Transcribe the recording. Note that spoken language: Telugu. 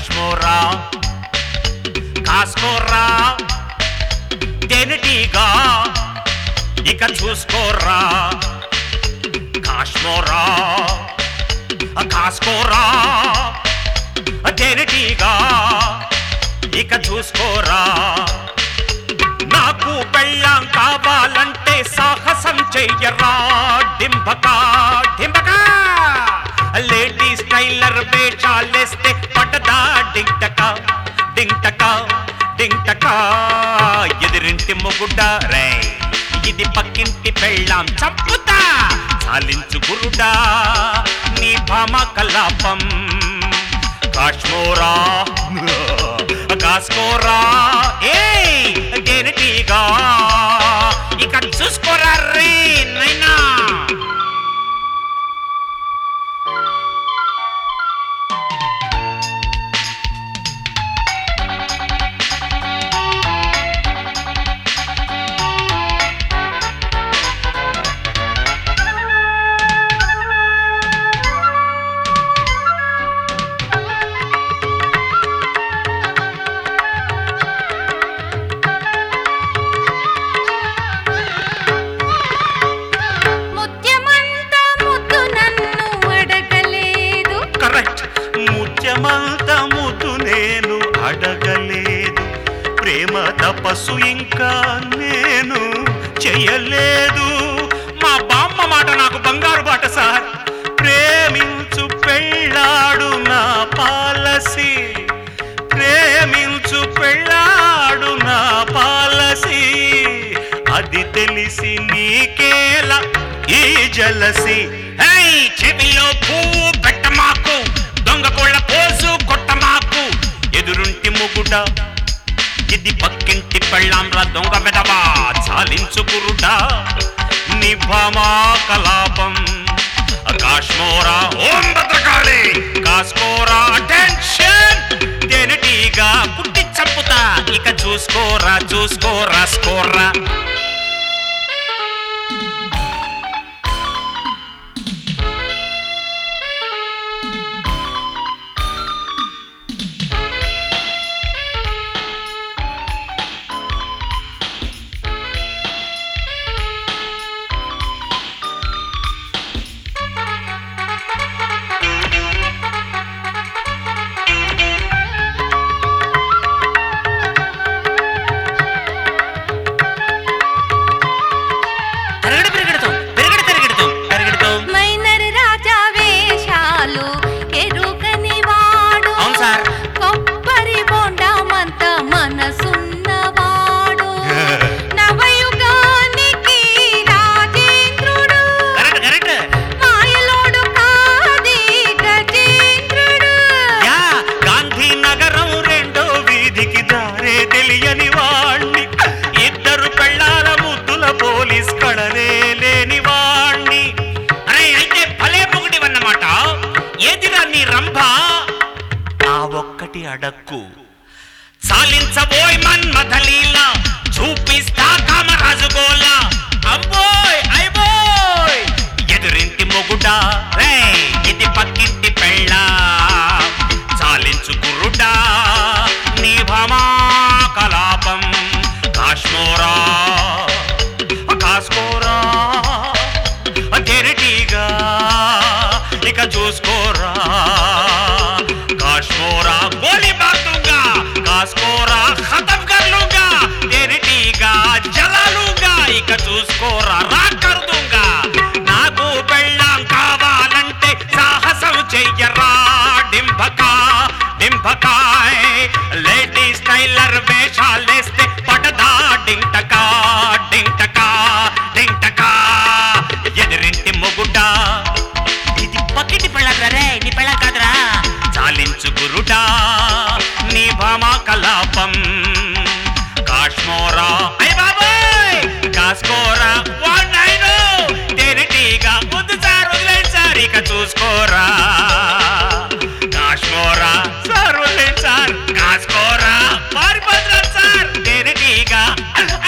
కాశ్మోరా కాసుకోరా తేనెటీగా ఇక చూసుకోరా కాశ్మోరా కాసుకోరా తేనెటీగా ఇక చూసుకోరా నాకు పెళ్ళాం కావాలంటే సాహసం చెయ్యరా డింబకా డింబకా లేడీస్ టైలర్ వేషాలేస్తే పట్టదా డింటక డింటక డింటక ఎదిరింటి మొగుడ రే ఇది పక్కింటి పెళ్ళాం చంపుతా చాలించు గురుడా నీ భామ కలాపం కాశ్మోరా కాసుకోరా ఏ దేనిటీగా ఇక చూసుకోరా రే నైనా ముత్యమంత ముద్దు నన్ను అడగలేదు కరెక్ట్ ముత్యమంత ముద్దు నేను అడగలేదు ప్రేమ తపస్సు ఇంకా నేను చేయలేదు మా బామ్మ మాట నాకు బంగారు బాట సార్ ప్రేమించు పెళ్ళాడు నా పాలసీ ప్రేమించు పెళ్ళాడు నా పాలసీ అది తెలిసి నీకేలా ఈ జలసి హై చెవిలో పువ్వు పెట్టమాకు దొంగ కోళ్ళ పోసు కొట్టమాకు ఎదురుంటి ముగుడ ఇది పక్కింటి పెళ్ళాంరా దొంగ వెదవా చాలించు గురుడా నిభమా కలాపం కాశ్మోరా ఓం భద్రకాళి కాశ్మోరా అటెన్షన్ దేనిటీగా పుట్టి చంపుతా ఇక చూసుకోరా చూసుకోరా స్కోరా పెరగడు పెరగడుతాం పెరగడు పెరగడుతాం పెరగడుతాం మైనర్ రాజా వేషాలు ఎరుగని వాడు అవును సార్. కొబ్బరి బొండమంత మనసున్నవాడు నవయుగానికి రాజేంద్రుడు కరెక్ట్ కరెక్ట్ మాయలోడు కాది గజేంద్రుడు యా గాంధీ నగరం రెండో వీధికి దారే తెలియని వాణ్ణి ఇద్దరు పెళ్ళాల ముద్దుల పోలీస్ కళలే లేని వాణ్ణి అరే అయితే భలే పొగిడివన్నమాట ఏదిరా నీ రంభ ఆ ఒక్కటి అడక్కు చాలించబోయ్ మన్మథలీల చూపిస్తా కామరాజు గోల అబ్బోయ్ అయిబోయ్ ఎదురింటి మొగుడా రే ఇది పక్కింటి పెళ్ళ చాలించు గురుడా నీ భమా కలాపం కాశ్మోరా కాసుకోరా తెరటిగా ఇక చూసుకోరా కాశ్మోరా గోలి మారుతుంగా కాసుకోరా ఖతం కర్ లూంగా తెరటిగా జలాలుగా ఇక చూసుకోరా రా కర్ దూంగా నాకు పెళ్ళాం కావాలంటే సాహసం చెయ్యరా డింబకా డింబకాయ్ లేడీస్ టైలర్ వేషాలేస్తే పడదా డింటకా డింటకా డింటకా ఎదిరింటి మొగుడా ఇది పక్కింటి పెళ్ళాకరే నీ పెళ్ళ కాదురా చాలించు గురుడా నీ భామా కలాపం కాశ్మోరా అయ్య బాబాయ్ కాసుకోరా వాడినైను తేనెటీగా వద్దు సార్ వదిలేండి సార్ ఇక చూసుకోరా కాశ్మోరా సార్ వదిలేండి సార్ కాసుకోరా పారిపోతున్నారు సార్ తేనెటీగా